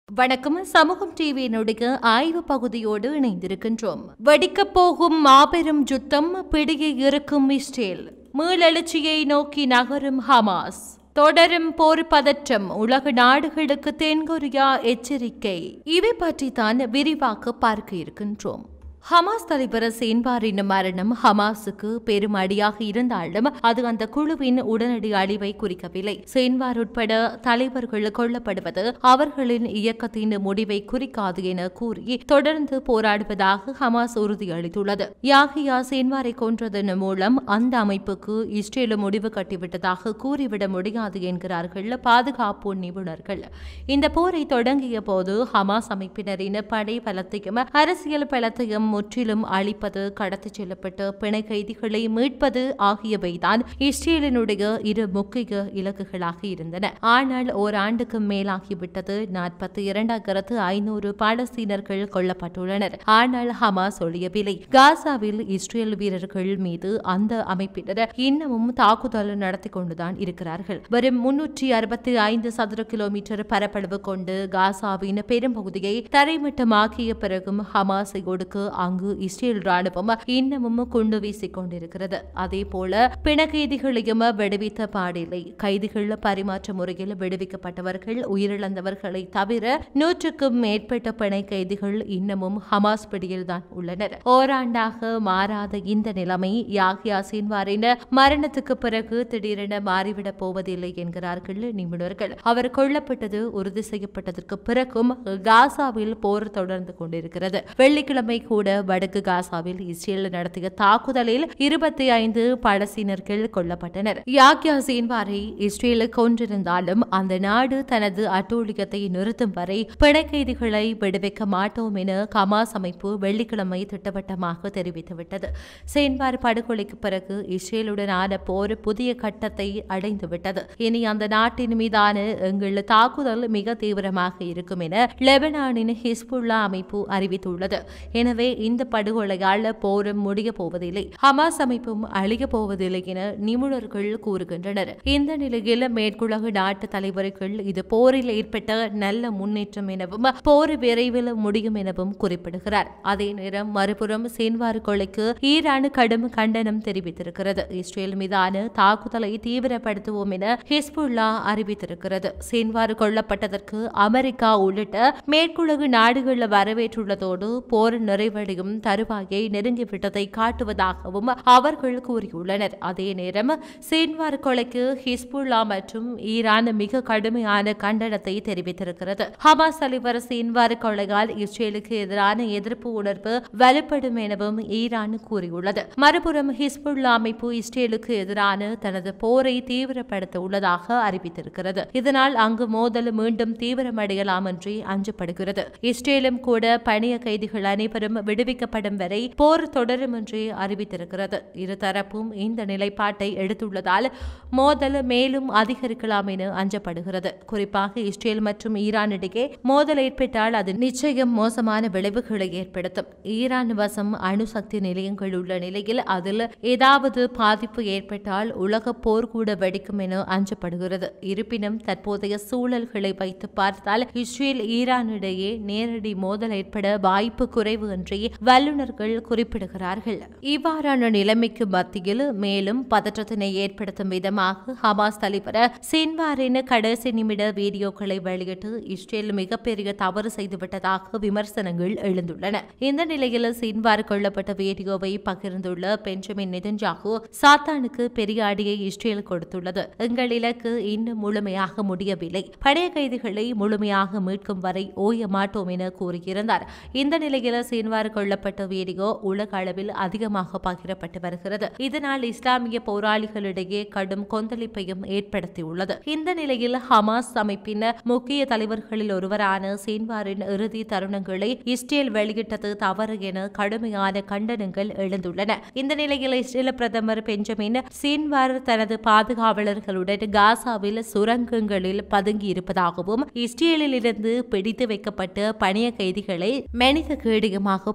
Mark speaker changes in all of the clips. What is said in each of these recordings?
Speaker 1: வணக்கம் சமூகம் டிவியினுடைய ஆய்வு பகுதியோடு இணைந்திருக்கின்றோம் வெடிக்கப் போகும் மாபெரும் யுத்தம் பிடியை இருக்கும் இஸ்ரேல் மீளெழுச்சியை நோக்கி நகரும் ஹமாஸ் தொடரும் போர் பதற்றம் உலக நாடுகளுக்கு தென்கொரியா எச்சரிக்கை இவை பற்றி தான் விரிவாக பார்க்க இருக்கின்றோம் ஹமாஸ் தலைவர் சேன்பாரின் மரணம் ஹமாஸுக்கு பெரும் அடியாக இருந்தாலும் அது அந்த குழுவின் உடனடி அழிவை குறிக்கவில்லை சேன்வார் உட்பட தலைவர்கள் கொல்லப்படுவது அவர்களின் இயக்கத்தின் முடிவை குறிக்காது என கூறி தொடர்ந்து போராடுவதாக ஹமாஸ் உறுதியளித்துள்ளது யாகியா சேன்வாரை கொன்றதன் மூலம் அந்த அமைப்புக்கு இஸ்ரேல் முடிவு கட்டிவிட்டதாக கூறிவிட முடியாது என்கிறார்கள் பாதுகாப்பு நிபுணர்கள் இந்த போரை தொடங்கிய போது ஹமாஸ் அமைப்பினரின் படை பலத்தையும் அரசியல் பலத்தையும் முற்றிலும் அழிப்பது கடத்திச் செல்லப்பட்ட பிணை கைதிகளை மீட்பது ஆகியவைதான் இஸ்ரேலினுடைய இரு முக்கிய இலக்குகளாக இருந்தன ஆனால் ஓராண்டுக்கு மேலாகிவிட்டது நாற்பத்தி இரண்டாயிரத்து ஐநூறு பாலஸ்தீனர்கள் கொல்லப்பட்டுள்ளனர் ஆனால் ஹமாஸ் ஒழியவில்லை காசாவில் இஸ்ரேல் வீரர்கள் மீது அந்த அமைப்பினர் இன்னமும் தாக்குதல் நடத்தி கொண்டுதான் இருக்கிறார்கள் வரும் முன்னூற்றி அறுபத்தி ஐந்து சதுர கிலோமீட்டர் பரப்பளவு கொண்டு காசாவின் பெரும்பகுதியை தரைமட்டமாக்கிய பிறகும் ஹமாஸை ஒடுக்க அங்கு இஸ்ரேல் ராணுவம் இன்னமும் குண்டு வீசிக் கொண்டிருக்கிறது அதே போல பிண கைதிகளையும் விடுவித்த பாடில்லை கைதிகள் பரிமாற்ற முறையில் விடுவிக்கப்பட்டவர்கள் உயிரிழந்தவர்களை தவிர நூற்றுக்கும் மேற்பட்ட பிணை கைதிகள் இன்னமும் ஹமாஸ் பிடியில்தான் உள்ளனர் ஓராண்டாக மாறாத இந்த நிலைமை யாகியா சின்வாரின் மரணத்துக்கு பிறகு திடீரென மாறிவிடப் போவதில்லை என்கிறார்கள் நிபுணர்கள் அவர் கொல்லப்பட்டது உறுதி செய்யப்பட்டதற்கு பிறகும் காசாவில் போர் தொடர்ந்து கொண்டிருக்கிறது வெள்ளிக்கிழமை கூட வடக்கு காசாவில் இஸ்ரேல் நடத்திய தாக்குதலில் இருபத்தி ஐந்து பலஸ்தீனர்கள் கொல்லப்பட்டனர் யாக்யா சீன்வாரை இஸ்ரேல் கொன்றிருந்தாலும் அந்த நாடு தனது அட்டூழியத்தை நிறுத்தும் வரை பிணை கைதிகளை விடுவிக்க மாட்டோம் என கமாஸ் அமைப்பு வெள்ளிக்கிழமை திட்டவட்டமாக தெரிவித்துவிட்டது சேன்வார் படுகொலைக்கு பிறகு இஸ்ரேலுடனான போர் புதிய கட்டத்தை அடைந்துவிட்டது இனி அந்த நாட்டின் மீதான எங்கள் தாக்குதல் மிக தீவிரமாக இருக்கும் என லெபனானின் ஹிஸ்புல்லா அமைப்பு அறிவித்துள்ளது எனவே இந்த படுகொலையால் போரும் முடிய போவதில்லை ஹமாஸ் அமைப்பும் அழிய போவதில்லை என நிபுணர்கள் கூறுகின்றனர் இந்த நிலையில் மேற்குலக நாட்டு தலைவர்கள் இது போரில் ஏற்பட்ட நல்ல முன்னேற்றம் எனவும் போர் விரைவில் முடியும் எனவும் குறிப்பிடுகிறார் அதே நேரம் மறுபுறம் சேன்வார் கொலைக்கு ஈரான் கடும் கண்டனம் தெரிவித்திருக்கிறது இஸ்ரேல் மீதான தாக்குதலை தீவிரப்படுத்துவோம் என ஹிஸ்புல்லா அறிவித்திருக்கிறது சேன்வார் கொல்லப்பட்டதற்கு அமெரிக்கா உள்ளிட்ட மேற்குலகு நாடுகள் வரவேற்றுள்ளதோடு போர் நிறைவடையும் தருவாயை நெருங்கிவிட்டதை காட்டுவதாகவும் அவர்கள் கூறியுள்ளனர் அதே நேரம் சேன்வார் கொலைக்கு ஹிஸ்புல்லா மற்றும் ஈரான் மிக கடுமையான கண்டனத்தை தெரிவித்திருக்கிறது ஹமாஸ் தலைவர் சேன்வார் கொலையால் இஸ்ரேலுக்கு எதிரான எதிர்ப்பு உணர்வு வலுப்படும் எனவும் ஈரான் கூறியுள்ளது மறுபுறம் ஹிஸ்புல்லா அமைப்பு இஸ்ரேலுக்கு எதிரான தனது போரை தீவிரப்படுத்த உள்ளதாக அறிவித்திருக்கிறது இதனால் அங்கு மோதல் மீண்டும் தீவிரமடையலாம் என்று அஞ்சப்படுகிறது இஸ்ரேலும் கூட பணிய கைதிகள் அனைவரும் விடுவிக்கப்படும் வரை போர் தொடரும் என்று அறிவித்திருக்கிறது இருதரப்பும் இந்த நிலைப்பாட்டை எடுத்துள்ளதால் மோதல் மேலும் அதிகரிக்கலாம் என அஞ்சப்படுகிறது குறிப்பாக இஸ்ரேல் மற்றும் ஈரான் இடையே மோதல் ஏற்பட்டால் அது நிச்சயம் மோசமான விளைவுகளை ஏற்படுத்தும் ஈரான் வசம் அணுசக்தி நிலையங்கள் உள்ள நிலையில் அதில் ஏதாவது பாதிப்பு ஏற்பட்டால் உலக போர் கூட வெடிக்கும் என அஞ்சப்படுகிறது இருப்பினும் தற்போதைய சூழல்களை வைத்து பார்த்தால் இஸ்ரேல் ஈரான் இடையே நேரடி மோதல் ஏற்பட வாய்ப்பு குறைவு என்று வல்லுநர்கள் குறிப்பிடுகிறார்கள் இவ்வாறான நிலைமைக்கு மத்தியில் மேலும் பதற்றத்தினை ஏற்படுத்தும் விதமாக ஹமாஸ் தலைவர் சின்வாரின் கடைசி நிமிட வீடியோக்களை வெளியிட்டு இஸ்ரேல் மிகப்பெரிய தவறு செய்துவிட்டதாக விமர்சனங்கள் எழுந்துள்ளன இந்த நிலையில் சின்வார் கொல்லப்பட்ட வீடியோவை பகிர்ந்துள்ள பெஞ்சமின் நெதன்ஜாகு சாத்தானுக்கு பெரிய அடியை இஸ்ரேல் கொடுத்துள்ளது எங்கள் இலக்கு இன்னும் முழுமையாக முடியவில்லை பழைய கைதிகளை முழுமையாக மீட்கும் வரை ஓய மாட்டோம் என கூறியிருந்தார் இந்த நிலையில் சின்வார் கொல்லப்பட்ட வீடியோ உலக அளவில் அதிகமாக பகிரப்பட்டு வருகிறது இதனால் இஸ்லாமிய போராளிகளிடையே கடும் கொந்தளிப்பையும் ஏற்படுத்தியுள்ளது இந்த நிலையில் ஹமாஸ் அமைப்பின் முக்கிய தலைவர்களில் ஒருவரான சீன்வாரின் இறுதி தருணங்களை இஸ்ரேல் வெளியிட்டது தவறு என கடுமையான கண்டனங்கள் எழுந்துள்ளன இந்த நிலையில் இஸ்ரேல் பிரதமர் பெஞ்சமின் சீன்வார் தனது பாதுகாவலர்களுடன் காசாவில் சுரங்கங்களில் பதுங்கி இருப்பதாகவும் இஸ்ரேலில் இருந்து பிடித்து வைக்கப்பட்ட பணிய கைதிகளை மனித கேடயமாக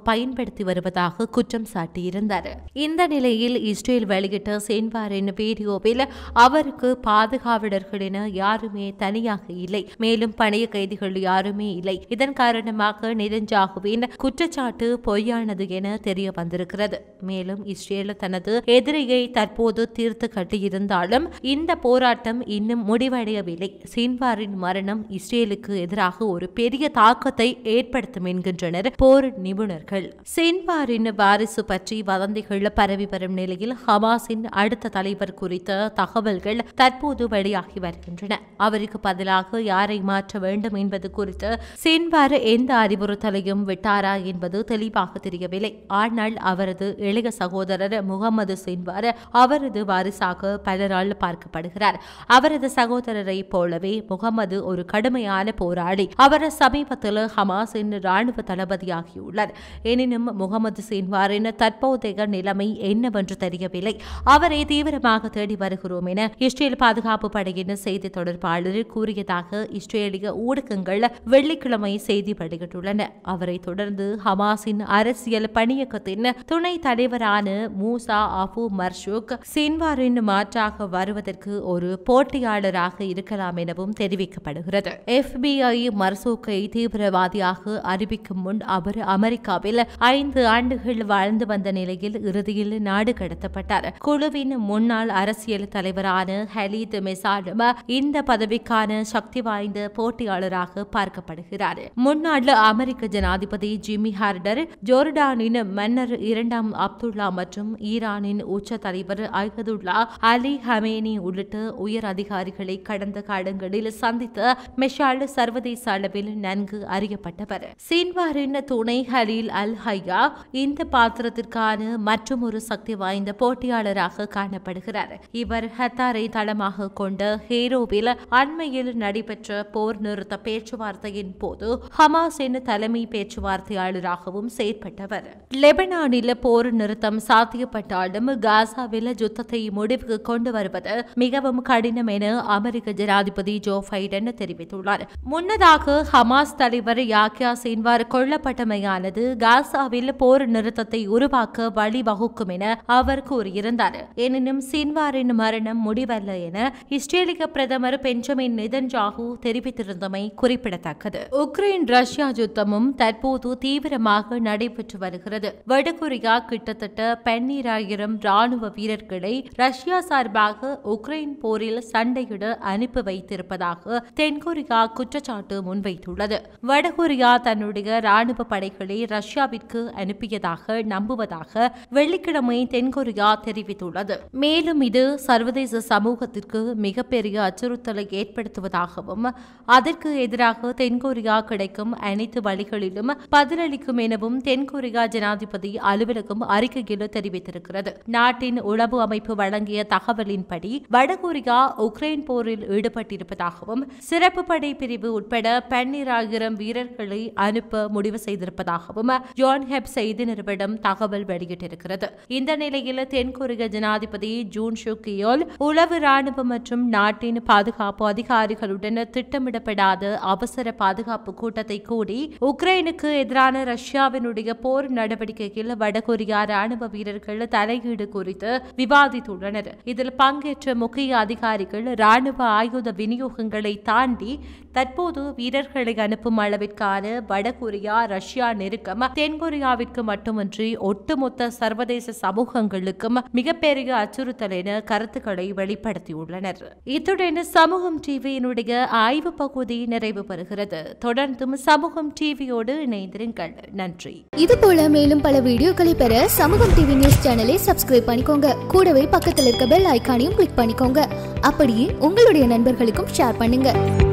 Speaker 1: பயன்படுத்தி வருவதாக குற்றம் சாட்டியிருந்தார் இந்த நிலையில் இஸ்ரேல் வெளியிட்ட சென்வாரின் வீடியோவில் அவருக்கு பாதுகாவலர்கள் என யாருமே தனியாக இல்லை மேலும் பணைய கைதிகள் யாருமே இல்லை இதன் காரணமாக நெதன்ஜாகுவின் குற்றச்சாட்டு பொய்யானது என தெரிய வந்திருக்கிறது மேலும் இஸ்ரேல் தனது எதிரியை தற்போது தீர்த்து கட்டியிருந்தாலும் இந்த போராட்டம் இன்னும் முடிவடையவில்லை சின்வாரின் மரணம் இஸ்ரேலுக்கு எதிராக ஒரு பெரிய தாக்கத்தை ஏற்படுத்தும் என்கின்றனர் போர் நிபுணர்கள் சின்வாரின் வாரிசு பற்றி வதந்திகள் பரவி வரும் நிலையில் ஹமாஸின் அடுத்த தலைவர் குறித்த தகவல்கள் தற்போது வெளியாகி வருகின்றன அவருக்கு பதிலாக யாரை மாற்ற வேண்டும் என்பது குறித்து சின்வார் எந்த அறிவுறுத்தலையும் விட்டாரா என்பது தெளிவாக தெரியவில்லை ஆனால் அவரது இளைய சகோதரர் முகமது சின்வார் அவரது வாரிசாக பலரால் பார்க்கப்படுகிறார் அவரது சகோதரரை போலவே முகமது ஒரு கடுமையான போராளி அவர் சமீபத்தில் ஹமாஸின் ராணுவ தளபதியாகியுள்ளார் எனினும் முகமது சின்வாரின் தற்போதைய நிலைமை என்னவென்று தெரியவில்லை அவரை தீவிரமாக தேடி வருகிறோம் என இஸ்ரேல் பாதுகாப்பு படையின் செய்தி தொடர்பாளர் கூறியதாக இஸ்ரேலிய ஊடகங்கள் வெள்ளிக்கிழமை செய்தி வெளியிட்டுள்ளன அவரை தொடர்ந்து ஹமாஸின் அரசியல் பணியகத்தின் துணை தலைவரான மூசா அபு மர்ஷூக் சின்வாரின் மாற்றாக வருவதற்கு ஒரு போட்டியாளராக இருக்கலாம் எனவும் தெரிவிக்கப்படுகிறது எஃபிஐ மர்சூக்கை தீவிரவாதியாக அறிவிக்கும் முன் அவர் அமெரிக்காவில் ஐந்து ஆண்டுகள் வாழ்ந்து வந்த நிலையில் இறுதியில் நாடு கடத்தப்பட்டார் குழுவின் முன்னாள் அரசியல் தலைவரான ஹலீத் மெசாலும் இந்த பதவிக்கான சக்தி வாய்ந்த போட்டியாளராக பார்க்கப்படுகிறார் முன்னாள் அமெரிக்க ஜனாதிபதி ஜிம்மி ஹார்டர் ஜோர்டானின் மன்னர் இரண்டாம் அப்துல்லா மற்றும் ஈரானின் உச்ச தலைவர் அகதுல்லா அலி ஹமேனி உள்ளிட்ட உயர் அதிகாரிகளை கடந்த காலங்களில் சந்தித்த மெஷால் சர்வதேச அளவில் நன்கு அறியப்பட்டவர் சீன்வாரின் துணை ஹலீல் அல் ஹையா இந்த பாத்திரத்திற்கான மற்றும் ஒரு சக்தி வாய்ந்த போட்டியாளராக காணப்படுகிறார் இவர் ஹத்தாரை தளமாக கொண்ட ஹேரோவில் அண்மையில் நடைபெற்ற போர் நிறுத்த பேச்சுவார்த்தையின் போது ஹமாஸின் தலைமை பேச்சுவார்த்தையாளராகவும் செயற்பட்டவர் லெபனானில் போர் நிறுத்தம் சாத்தியப்பட்டாலும் காசாவில் யுத்தத்தை முடிவுக்கு கொண்டு வருவது மிகவும் கடினம் என அமெரிக்க ஜனாதிபதி ஜோ பைடன் தெரிவித்துள்ளார் முன்னதாக ஹமாஸ் தலைவர் யாக்கியா சின்வார் கொல்லப்பட்டமையானது காசாவில் போர் நிறுத்தத்தை உருவாக்க வழிவகுக்கும் என அவர் கூறியிருந்தார் எனினும் சின்வாரின் மரணம் முடிவல்ல என இஸ்ரேலிய பிரதமர் பெஞ்சமின் நிதன்ஜாகு தெரிவித்திருந்தமை குறிப்பிடத்தக்கது உக்ரைன் ரஷ்யா யுத்தமும் தற்போது தீவிரமாக நடைபெற்று வருகிறது வடகொரியா கிட்டத்தட்ட பன்னீராயிரம் ராணுவ வீரர்களை ரஷ்யா சார்பாக உக்ரைன் போரில் சண்டையிட அனுப்பி வைத்திருப்பதாக தென்கொரியா குற்றச்சாட்டு முன்வைத்துள்ளது வடகொரியா தன்னுடைய ராணுவ படைகளை ரஷ்யாவிற்கு அனுப்பியதாக நம்புவதாக வெள்ளிக்கிழமை தென்கொரியா தெரிவித்துள்ளது மேலும் இது சர்வதேச சமூகத்திற்கு மிகப்பெரிய அச்சுறுத்தலை ஏற்படுத்துவதாகவும் அதற்கு எதிராக தென்கொரியா கிடைக்கும் அனைத்து வழிகளிலும் பதிலளிக்கும் எனவும் தென்கொரியா ஜனாதிபதி அலுவலகம் அறிக்கையில் தெரிவித்திருக்கிறது நாட்டின் உளவு அமைப்பு வழங்கிய தகவலின்படி வடகொரியா உக்ரைன் போரில் ஈடுபட்டிருப்பதாகவும் சிறப்பு படை பிரிவு உட்பட பன்னிராயிரம் வீரர்களை அனுப்ப முடிவு செய்திருப்பதாகவும் ஜான் ஹெப் செய்தி நிறுவனம் தகவல் வெளியிட்டிருக்கிறது இந்த நிலையில் தென்கொரிய ஜனாதிபதி ஜூன் ஷுக்கியோல் உளவு ராணுவ மற்றும் நாட்டின் பாதுகாப்பு அதிகாரிகளுடன் திட்டமிடப்படாத அவசர பாதுகாப்பு கூட்டத்தை கூடி உக்ரைனுக்கு எதிரான ரஷ்யாவினுடைய போர் நடவடிக்கையில் வடகொரியா ராணுவ வீரர்கள் தலையீடு குறித்து விவாதித்துள்ளனர் இதில் பங்கேற்ற முக்கிய அதிகாரிகள் ராணுவ ஆயுத விநியோகங்களை தாண்டி தற்போது வீரர்களை அனுப்பும் அளவிற்கான வடகொரியா ரஷ்யா நெருக்கம் தென்கொரியாவிற்கு மட்டுமின்றி ஒட்டுமொத்த சர்வதேச சமூகங்களுக்கும் மிகப்பெரிய அச்சுறுத்தல் என கருத்துக்களை வெளிப்படுத்தியுள்ளனர் இத்துடன் சமூகம் டிவியினுடைய ஆய்வு பகுதி நிறைவு பெறுகிறது தொடர்ந்தும் சமூகம் டிவியோடு இணைந்திருங்கள் நன்றி
Speaker 2: இது போல மேலும் பல வீடியோக்களை பெற சமூகம் டிவி நியூஸ் சேனலை சப்ஸ்கிரைப் பண்ணிக்கோங்க கூடவே பக்கத்தில் இருக்க பெல் ஐகானையும் கிளிக் பண்ணிக்கோங்க அப்படியே உங்களுடைய நண்பர்களுக்கும் ஷேர் பண்ணுங்க